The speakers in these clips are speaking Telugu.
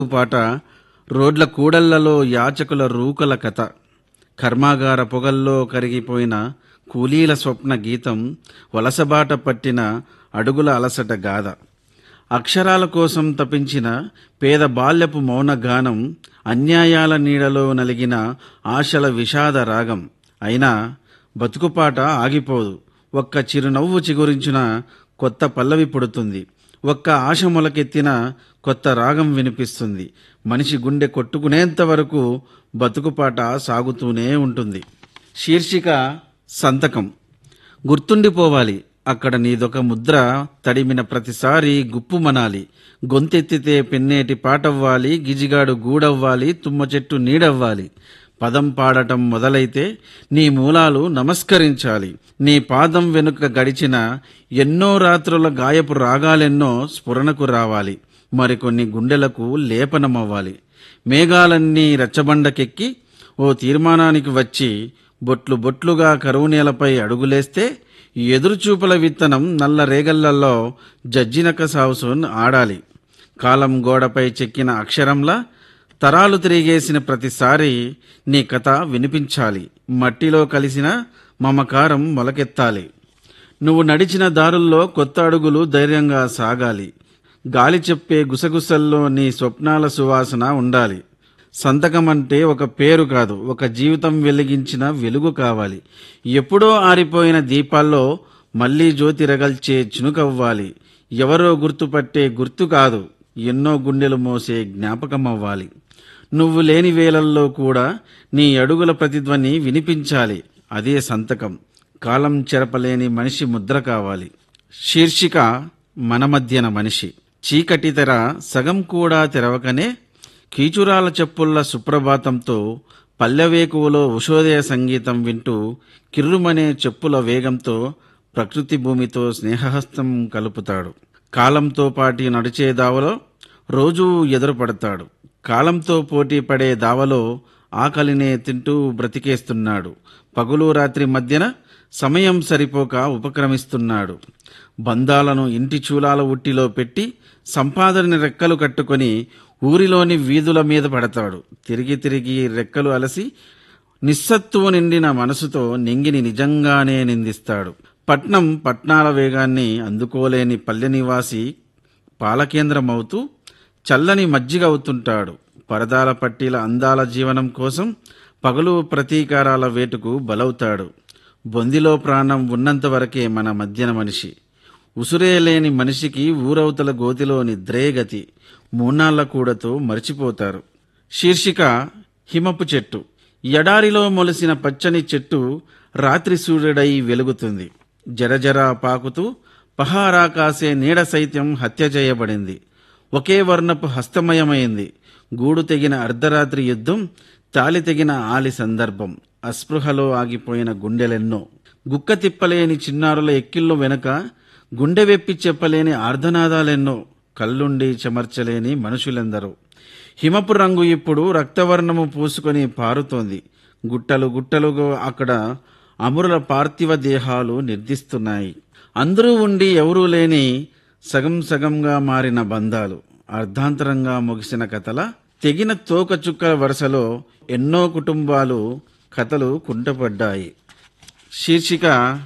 పాట రోడ్ల కూడళ్లలో యాచకుల రూకల కథ కర్మాగార పొగల్లో కరిగిపోయిన కూలీల స్వప్న గీతం వలసబాట పట్టిన అడుగుల అలసట గాథ అక్షరాల కోసం తపించిన పేద బాల్యపు మౌన గానం అన్యాయాల నీడలో నలిగిన ఆశల విషాద రాగం అయినా బతుకుపాట ఆగిపోదు ఒక్క చిరునవ్వు చిగురించిన కొత్త పల్లవి పుడుతుంది ఒక్క ఆశ మొలకెత్తిన కొత్త రాగం వినిపిస్తుంది మనిషి గుండె కొట్టుకునేంత వరకు బతుకుపాట సాగుతూనే ఉంటుంది శీర్షిక సంతకం గుర్తుండిపోవాలి అక్కడ నీదొక ముద్ర తడిమిన ప్రతిసారి గుప్పుమనాలి గొంతెత్తితే పెన్నేటి పాటవ్వాలి గిజిగాడు గూడవ్వాలి తుమ్మ చెట్టు నీడవ్వాలి పదం పాడటం మొదలైతే నీ మూలాలు నమస్కరించాలి నీ పాదం వెనుక గడిచిన ఎన్నో రాత్రుల గాయపు రాగాలెన్నో స్ఫురణకు రావాలి మరికొన్ని గుండెలకు లేపనమవ్వాలి మేఘాలన్నీ రచ్చబండకెక్కి ఓ తీర్మానానికి వచ్చి బొట్లు బొట్లుగా కరువు నేలపై అడుగులేస్తే ఎదురుచూపుల విత్తనం నల్ల రేగళ్లలో జజ్జినక సావుసోన్ ఆడాలి కాలం గోడపై చెక్కిన అక్షరంలా తరాలు తిరిగేసిన ప్రతిసారి నీ కథ వినిపించాలి మట్టిలో కలిసిన మమకారం మొలకెత్తాలి నువ్వు నడిచిన దారుల్లో కొత్త అడుగులు ధైర్యంగా సాగాలి గాలి చెప్పే గుసగుసల్లో నీ స్వప్నాల సువాసన ఉండాలి సంతకం అంటే ఒక పేరు కాదు ఒక జీవితం వెలిగించిన వెలుగు కావాలి ఎప్పుడో ఆరిపోయిన దీపాల్లో మళ్లీ జ్యోతి రగల్చే చినుకవ్వాలి ఎవరో గుర్తుపట్టే గుర్తు కాదు ఎన్నో గుండెలు మోసే జ్ఞాపకం అవ్వాలి నువ్వు లేని వేళల్లో కూడా నీ అడుగుల ప్రతిధ్వని వినిపించాలి అదే సంతకం కాలం చెరపలేని మనిషి ముద్ర కావాలి శీర్షిక మన మధ్యన మనిషి చీకటి తెర సగం కూడా తెరవకనే కీచురాల చెప్పుల్ల సుప్రభాతంతో పల్లెవేకువలో ఉషోదయ సంగీతం వింటూ కిర్రుమనే చెప్పుల వేగంతో ప్రకృతి భూమితో స్నేహహస్తం కలుపుతాడు కాలంతో పాటి నడిచే దావలో రోజూ ఎదురుపడతాడు కాలంతో పోటీ పడే దావలో ఆకలినే తింటూ బ్రతికేస్తున్నాడు పగులు రాత్రి మధ్యన సమయం సరిపోక ఉపక్రమిస్తున్నాడు బంధాలను ఇంటి చూలాల ఉట్టిలో పెట్టి సంపాదనని రెక్కలు కట్టుకొని ఊరిలోని వీధుల మీద పడతాడు తిరిగి తిరిగి రెక్కలు అలసి నిస్సత్తువు నిండిన మనసుతో నింగిని నిజంగానే నిందిస్తాడు పట్నం పట్నాల వేగాన్ని అందుకోలేని పల్లె నివాసి పాలకేంద్రమవుతూ చల్లని మజ్జిగ అవుతుంటాడు పరదాల పట్టీల అందాల జీవనం కోసం పగలు ప్రతీకారాల వేటుకు బలవుతాడు బొందిలో ప్రాణం ఉన్నంత వరకే మన మధ్యన మనిషి ఉసురే లేని మనిషికి ఊరవతల గోతిలో నిద్రే గతి మూనాళ్ల కూడతో మరిచిపోతారు శీర్షిక హిమపు చెట్టు ఎడారిలో మొలిసిన పచ్చని చెట్టు రాత్రి సూర్యుడై వెలుగుతుంది జరజరా పాకుతూ పహారా కాసే నీడ సైత్యం హత్య చేయబడింది ఒకే వర్ణపు హస్తమయమైంది గూడు తెగిన అర్ధరాత్రి యుద్ధం తాలి తెగిన ఆలి సందర్భం అస్పృహలో ఆగిపోయిన గుండెలెన్నో గుక్క తిప్పలేని చిన్నారుల ఎక్కిళ్ళు వెనుక గుండె వెప్పి చెప్పలేని ఆర్ధనాదాలెన్నో కళ్ళుండి చెమర్చలేని మనుషులెందరో హిమపు రంగు ఇప్పుడు రక్తవర్ణము పూసుకొని పారుతోంది గుట్టలు గుట్టలుగా అక్కడ అమరుల పార్థివ దేహాలు నిర్దిస్తున్నాయి అందరూ ఉండి ఎవరూ లేని సగం సగంగా మారిన బంధాలు అర్ధాంతరంగా ముగిసిన కథల తెగిన తోక చుక్కల వరుసలో ఎన్నో కుటుంబాలు కథలు కుంటపడ్డాయి శీర్షిక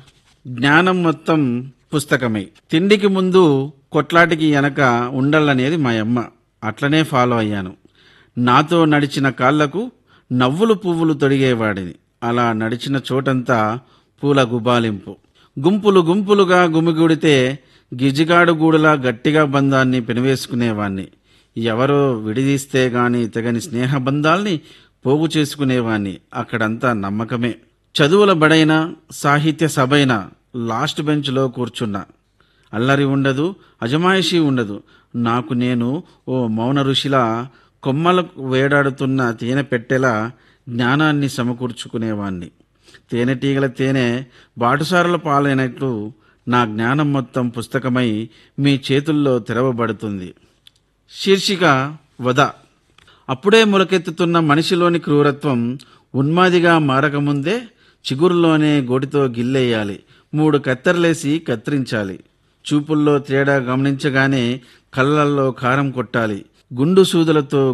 జ్ఞానం మొత్తం పుస్తకమే తిండికి ముందు కొట్లాటికి వెనక ఉండాలనేది మా అమ్మ అట్లనే ఫాలో అయ్యాను నాతో నడిచిన కాళ్లకు నవ్వులు పువ్వులు తొడిగేవాడిని అలా నడిచిన చోటంతా పూల గుబాలింపు గుంపులు గుంపులుగా గుమిగూడితే గిజిగాడు గూడులా గట్టిగా బంధాన్ని పెనవేసుకునేవాణ్ణి ఎవరో విడిదీస్తే గాని తెగని స్నేహబంధాల్ని పోగు చేసుకునేవాణ్ణి అక్కడంతా నమ్మకమే చదువుల బడైనా సాహిత్య సభైనా లాస్ట్ బెంచ్లో కూర్చున్నా అల్లరి ఉండదు అజమాయిషీ ఉండదు నాకు నేను ఓ మౌన ఋషిలా కొమ్మలకు వేడాడుతున్న తేనె పెట్టెలా జ్ఞానాన్ని సమకూర్చుకునేవాణ్ణి తేనెటీగల తేనె బాటుసారుల పాలైనట్లు నా జ్ఞానం మొత్తం పుస్తకమై మీ చేతుల్లో తెరవబడుతుంది శీర్షిక వద అప్పుడే మొలకెత్తుతున్న మనిషిలోని క్రూరత్వం ఉన్మాదిగా మారకముందే చిగురులోనే గోటితో గిల్లేయాలి మూడు కత్తెరలేసి కత్తిరించాలి చూపుల్లో తేడా గమనించగానే కళ్ళల్లో కారం కొట్టాలి గుండు సూదులతో